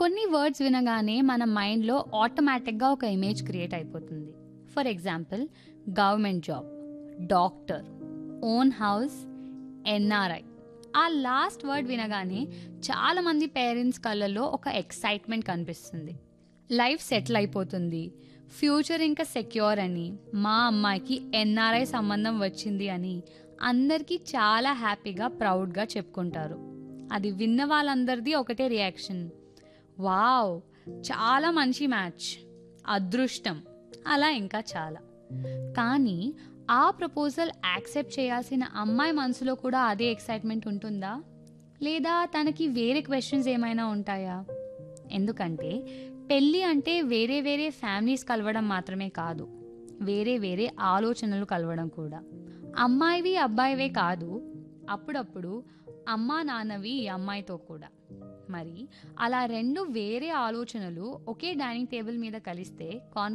కొన్ని వర్డ్స్ వినగానే మన మైండ్లో ఆటోమేటిక్గా ఒక ఇమేజ్ క్రియేట్ అయిపోతుంది for example government job doctor own house NRI ఆ లాస్ట్ వర్డ్ వినగానే చాలామంది పేరెంట్స్ కళ్ళల్లో ఒక ఎక్సైట్మెంట్ కనిపిస్తుంది లైఫ్ సెటిల్ అయిపోతుంది ఫ్యూచర్ ఇంకా సెక్యూర్ అని మా అమ్మాయికి ఎన్ఆర్ఐ సంబంధం వచ్చింది అని అందరికీ చాలా హ్యాపీగా ప్రౌడ్గా చెప్పుకుంటారు అది విన్న వాళ్ళందరిది ఒకటే రియాక్షన్ వావ్ చాలా మంచి మ్యాచ్ అదృష్టం అలా ఇంకా చాలా కానీ ఆ ప్రపోజల్ యాక్సెప్ట్ చేయాల్సిన అమ్మాయి మనసులో కూడా అదే ఎక్సైట్మెంట్ ఉంటుందా లేదా తనకి వేరే క్వశ్చన్స్ ఏమైనా ఉంటాయా ఎందుకంటే పెళ్ళి అంటే వేరే వేరే ఫ్యామిలీస్ కలవడం మాత్రమే కాదు వేరే వేరే ఆలోచనలు కలవడం కూడా అమ్మాయివి అబ్బాయివే కాదు అప్పుడప్పుడు అమ్మా నాన్నవి ఈ అమ్మాయితో కూడా మరి అలా రెండు వేరే ఆలోచనలు ఒకే డైనింగ్ టేబుల్ మీద కలిస్తే కాన్వర్సేషన్